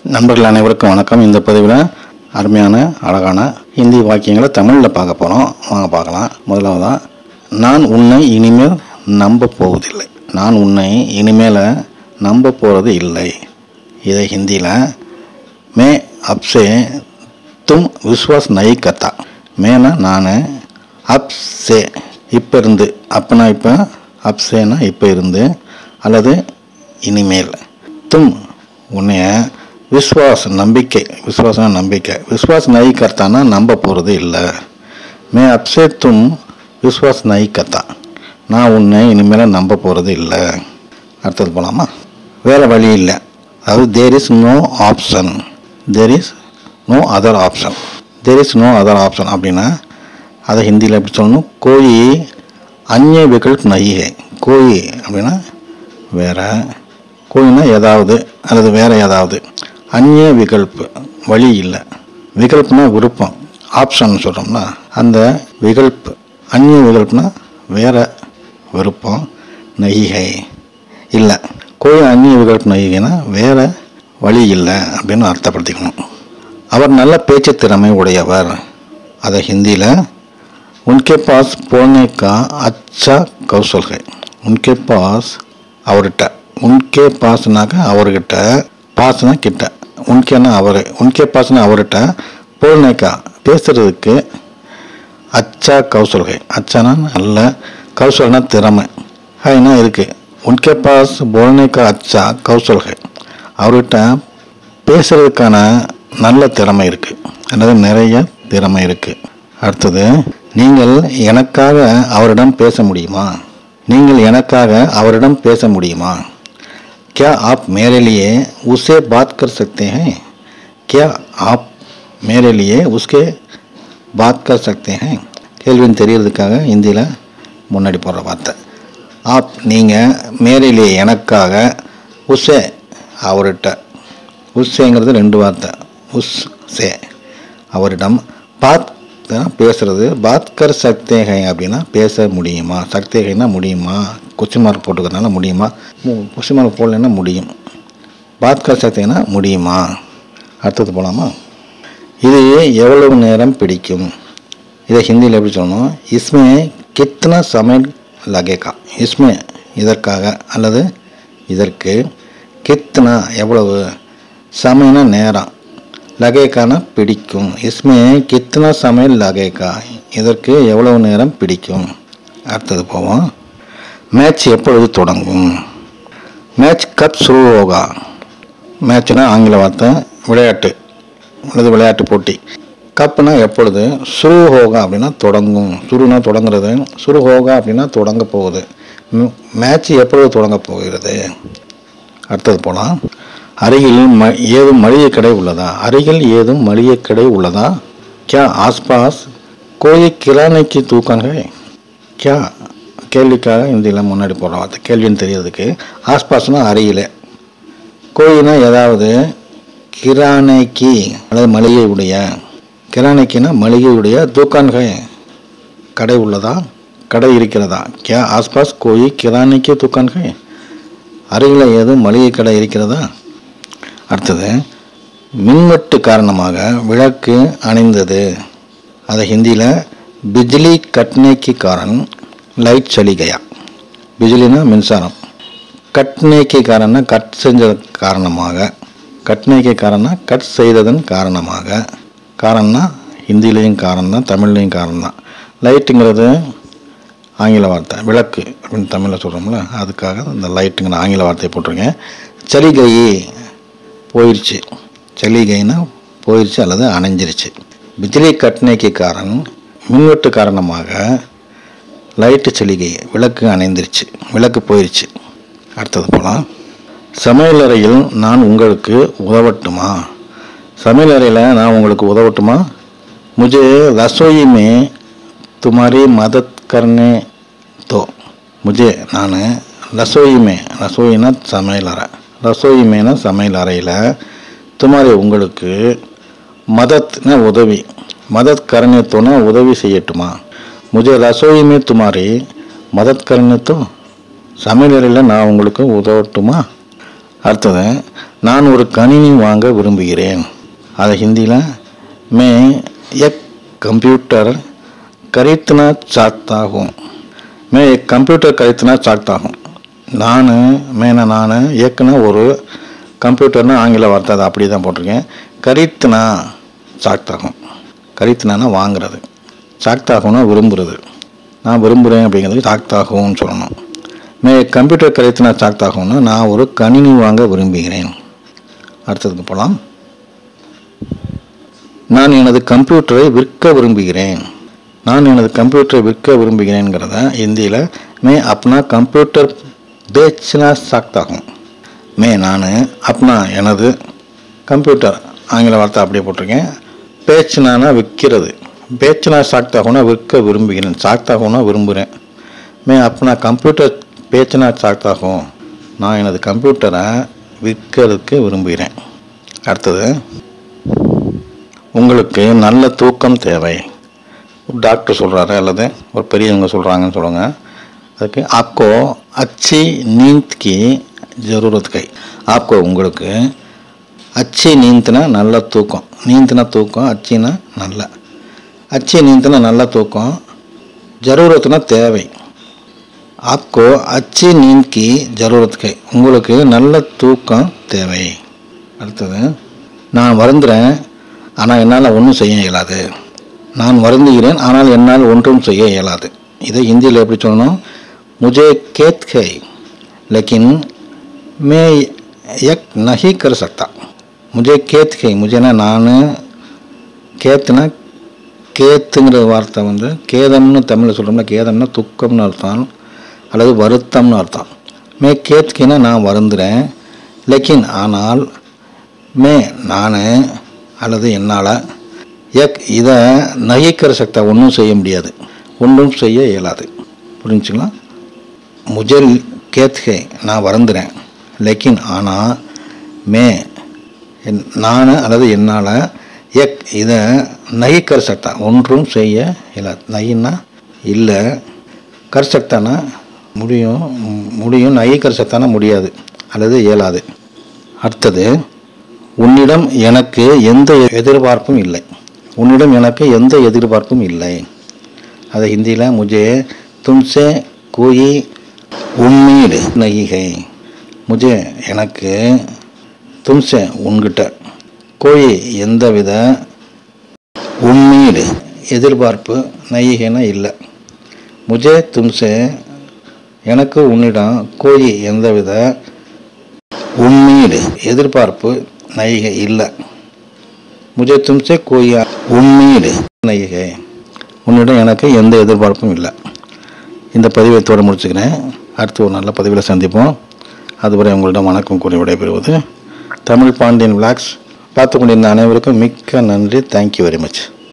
நண்பர்கள் அனைவருக்கும் வணக்கம் இந்த பதிவில் அருமையான அழகான ஹிந்தி வாக்கியங்களை தமிழில் பார்க்க போகிறோம் வாங்க பார்க்கலாம் முதலாவதாக நான் உன்னை இனிமேல் நம்ப போவதில்லை நான் உன்னை இனிமேல் நம்ப போகிறது இல்லை இதை ஹிந்தியில் மே அப்சே தும் விஸ்வாஸ் நை கத்தா மேனா நான் அப்சே இப்போ இருந்து அப்பனா இப்போ அப்சேனா இப்போ இருந்து அல்லது இனிமேல் தும் உன்னைய விஸ்வாஸ் நம்பிக்கை விஸ்வாசம் நம்பிக்கை விஸ்வாஸ் நை கர்த்தானா நம்ப போகிறது இல்லை மே அப்சே தும் விஸ்வாஸ் நை கர்த்தா நான் உன்னை இனிமேல் நம்ப போகிறது இல்லை அடுத்தது போகலாமா வேறு வழி இல்லை அதாவது there is no option there is no other option there is no other option அப்படின்னா அதை ஹிந்தியில் எப்படி சொல்லணும் கோயி அந்நிய விகல்ப் நையே கோயி அப்படின்னா வேற கோயினா ஏதாவது அல்லது வேற ஏதாவது அந்நிய விகல்ப் வழி இல்லை விகல்ப்னா விருப்பம் ஆப்ஷன் சொல்கிறோம்னா அந்த விகல்ப் அந்நிய விகல்ப்னா வேற விருப்பம் நகிகை இல்லை கோயில் அந்நிய விகல்ப் நகிகைனா வேற வழி இல்லை அப்படின்னு அர்த்தப்படுத்திக்கணும் அவர் நல்ல பேச்சு திறமை உடையவர் அதை ஹிந்தியில் उनके पास बोलने का अच्छा कौशल है उनके पास அவர்கிட்ட உன்கே பாஸ்னாக்க அவர்கிட்ட பாஸ்னா கிட்ட உன்கேனா அவர் உன்கே பாஸ்னா அவர்கிட்ட போல்னேக்கா பேசுறதுக்கு அச்சா கௌசல்கை அச்சானா நல்ல கௌசல்னா திறமை ஹைனா இருக்கு உன்கே பாஸ் போல்னேக்கா அச்சா கௌசல்கை அவர்கிட்ட பேசுறதுக்கான நல்ல திறமை இருக்கு அல்லது நிறைய திறமை இருக்கு அடுத்தது நீங்கள் எனக்காக அவரிடம் பேச முடியுமா நீங்கள் எனக்காக அவரிடம் பேச முடியுமா क्या आप मेरे लिए उसे बात कर सकते हैं क्या आप मेरे लिए उसके बात कर सकते हैं கேள்வின்னு தெரியறதுக்காக ஹிந்தியில் முன்னாடி போடுற வார்த்தை ஆப் நீங்கள் மேரிலே எனக்காக உஸ்ஸே அவர்கிட்ட உஸ்ஸேங்கிறது ரெண்டு வார்த்தை உஸ் சே அவரிடம் பாத் பேசுறது பாத் கர் சக்தேகை அப்படின்னா பேச முடியுமா சக்தேகைனா முடியுமா கொஸ்டின் மார்க் போட்டுக்கிறதுனால முடியுமா கொஸ்டின் மார்க் போடலைன்னா முடியும் பாத் கர் சக்தேகனா முடியுமா அடுத்தது போகலாமா இது எவ்வளவு நேரம் பிடிக்கும் இதை ஹிந்தியில் எப்படி சொல்லணும் இஸ்மே கித்தனா சமையல் லகேக்கா இஸ்மே இதற்காக அல்லது இதற்கு கித்தனா எவ்வளவு சமையனா நேரம் லகேக்கான பிடிக்கும் இஸ்மே கித்தனா சமையல் லகேக்கா இதற்கு எவ்வளவு நேரம் பிடிக்கும் அடுத்தது போவோம் மேட்ச் எப்பொழுது தொடங்கும் மேட்ச் கப் சுரு ஹோகா மேட்ச்னா ஆங்கில வார்த்தை விளையாட்டு அல்லது விளையாட்டு போட்டி கப்புனா எப்பொழுது சுரு ஹோகா அப்படின்னா தொடங்கும் சுருனா தொடங்குறது சுரு ஹோகா அப்படின்னா தொடங்க போகுது மேட்ச் எப்பொழுது தொடங்க போகிறது அடுத்தது போகலாம் அருகில் ம ஏதும் மளிகை கடை உள்ளதா அருகில் ஏதும் மளிகை கடை உள்ளதா क्या आसपास कोई किराने की दुकान है क्या கேள்விக்காக இந்தியில் முன்னாடி போடுற வார்த்தை கேள்வின்னு தெரியறதுக்கு ஆஸ்பாஸ்னா அருகில் கோயினா ஏதாவது கிரானைக்கு அல்லது மளிகை உடைய கிரானைக்குனா மளிகை உடைய தூக்கான்கள் கடை உள்ளதா கடை இருக்கிறதா கே ஆஸ்பாஸ் கோயி கிரானைக்கு தூக்கான்கள் அருகில் ஏதும் மளிகை கடை இருக்கிறதா அடுத்தது மின்வெட்டு காரணமாக விளக்கு அணைந்தது அதை ஹிந்தியில் பிஜ்லி கட்னேக்கு காரன் லைட் சலி கயா பிஜ்லினா மின்சாரம் கட்னேக்கு காரன்னா கட் செஞ்ச காரணமாக கட்னேக்கு காரன்னா கட் செய்ததன் காரணமாக காரம்னா ஹிந்திலையும் காரணம் தான் தமிழ்லையும் காரணம் தான் லைட்டுங்கிறது ஆங்கில வார்த்தை விளக்கு அப்படின்னு தமிழில் சொல்கிறோம்ல அதுக்காக இந்த லைட்டுங்கிற ஆங்கில வார்த்தையை போட்டிருக்கேன் சலிகை போயிடுச்சு சலிகைனா போயிடுச்சு அல்லது அணைஞ்சிருச்சு பிஜ்லி கட்னைக்கு காரன் மின்வெட்டு காரணமாக லைட்டு சலிகை விளக்கு அணைந்துருச்சு விளக்கு போயிடுச்சு அடுத்தது போகலாம் சமையலறையில் நான் உங்களுக்கு உதவட்டுமா சமையலறையில் நான் உங்களுக்கு உதவட்டுமா முझे रसोई में तुम्हारी मदद करने दो मुझे நான் ரசோயி மே ரசோயினா சமையலறை ரசோயி மேனா சமையல் அறையில் துமாரி உங்களுக்கு மதத்னா உதவி மதத் கரணியத்தோனா உதவி செய்யட்டுமா முझे ரசோயி மே துமாரி மதத் கரணியத்தோ சமையலறையில் நான் உங்களுக்கு உதவட்டுமா அடுத்தது நான் ஒரு கணினி வாங்க விரும்புகிறேன் அதை ஹிந்தியில் மே எக் கம்ப்யூட்டர் கரித்னா சாக்தா ஹூம் மே எக் கம்ப்யூட்டர் கரித்னா சாக்தா ஹூம் நான் மேனா நான் ஏக்குனா ஒரு கம்ப்யூட்டர்னு ஆங்கில வார்த்தை அதை அப்படி தான் போட்டிருக்கேன் கரித்னா சாக்தாகும் கரித்னானா வாங்குறது சாக்தாகும்னா விரும்புறது நான் விரும்புகிறேன் அப்படிங்கிறது சாக்தாகும்னு சொல்லணும் மே கம்ப்யூட்டர் கரித்னா சாக்தாகும்னா நான் ஒரு கணினி வாங்க விரும்புகிறேன் அடுத்ததுக்கு போகலாம் நான் எனது கம்ப்யூட்டரை விற்க விரும்புகிறேன் நான் எனது கம்ப்யூட்டரை விற்க விரும்புகிறேங்கிறத ஹிந்தியில் மே அப்னா கம்ப்யூட்டர் பேச்சுனா சாக்தாகும் மே நான் அப்னா எனது கம்ப்யூட்டர் ஆங்கில வார்த்தை அப்படியே போட்டிருக்கேன் பேச்சுனானா விற்கிறது பேச்சுனா சாக்தாகும்னா விற்க விரும்புகிறேன் சாக்தாகும்னா விரும்புகிறேன் மே அப்னா கம்ப்யூட்டர் பேச்சுனா சாக்தாகும் நான் எனது கம்ப்யூட்டரை விற்கிறதுக்கு விரும்புகிறேன் அடுத்தது உங்களுக்கு நல்ல தூக்கம் தேவை ஒரு டாக்டர் சொல்கிறாரு அல்லது ஒரு பெரியவங்க சொல்கிறாங்கன்னு சொல்லுங்க அதுக்கு ஆப்கோ அச்சி நீந்த் கி ஜரூரத் கை ஆப்கோ உங்களுக்கு அச்சி நீந்துனா நல்ல தூக்கம் நீந்துனா தூக்கம் அச்சினா நல்ல அச்சி நீந்துனா நல்ல தூக்கம் ஜரூரத்துனா தேவை ஆப்கோ அச்சி நீந்த் கி ஜரூரத் கை உங்களுக்கு நல்ல தூக்கம் தேவை அடுத்தது நான் வருந்துறேன் ஆனால் என்னால் ஒன்றும் செய்ய இயலாது நான் வருந்துகிறேன் ஆனால் என்னால் ஒன்றும் செய்ய இயலாது இதை ஹிந்தியில் எப்படி சொல்லணும் முझे खेत है लेकिन मैं एक नहीं कर सकता मुझे खेत है मुझेனா நான் கேத்துனா கேத்துங்கிற வார்த்தை வந்து கேதம்னு தமிழில் சொல்கிறோம்னா கேதம்னா துக்கம்னு அர்த்தம் அல்லது வருத்தம்னு அர்த்தம் மே கேத்கினா நான் வருந்துறேன் லெக்கின் ஆனால் மே நான் அல்லது என்னால் எக் இதை நகைக்கிற சக்தா ஒன்றும் செய்ய முடியாது ஒன்றும் செய்ய இயலாது புரிஞ்சுங்களா முஜல் கேத்கே நான் வருந்துறேன் லெக்கின் ஆனால் மே என் நான் அல்லது என்னால் எக் இதை நகைக்கர சக்தா ஒன்றும் செய்ய இயலாது நகின்னா இல்லை கர்சக்தானா முடியும் ம், முடியும் நகைக்கர சக்தானா முடியாது அல்லது இயலாது அடுத்தது உன்னிடம் எனக்கு எந்த எதிர்பார்ப்பும் இல்லை உன்னிடம் எனக்கு எந்த எதிர்பார்ப்பும் இல்லை அதை ஹிந்தியில் முझे तुमसे कोई उम्मीद नहीं है मुझे எனக்கு தும்சே உன்கிட்ட கோயி எந்தவித உம்மீடு எதிர்பார்ப்பு நைகேனா இல்லை முஜே தும்சே எனக்கு உன்னிடம் கோயி எந்தவித உம்மீடு எதிர்பார்ப்பு நைகை இல்லை முझे तुमसे कोई உம்மீடு நைகை உன்னிடம் எனக்கு எந்த எதிர்பார்ப்பும் இல்லை இந்த பதிவை தோட முடிச்சுக்கிறேன் அடுத்து ஒரு நல்ல பதிவில் சந்திப்போம் அதுவரை உங்களிடம் வணக்கம் கூறி விடைபெறுவது தமிழ் பாண்டியன் விளாக்ஸ் பார்த்து கொண்டிருந்த அனைவருக்கும் மிக்க நன்றி தேங்க்யூ வெரி மச்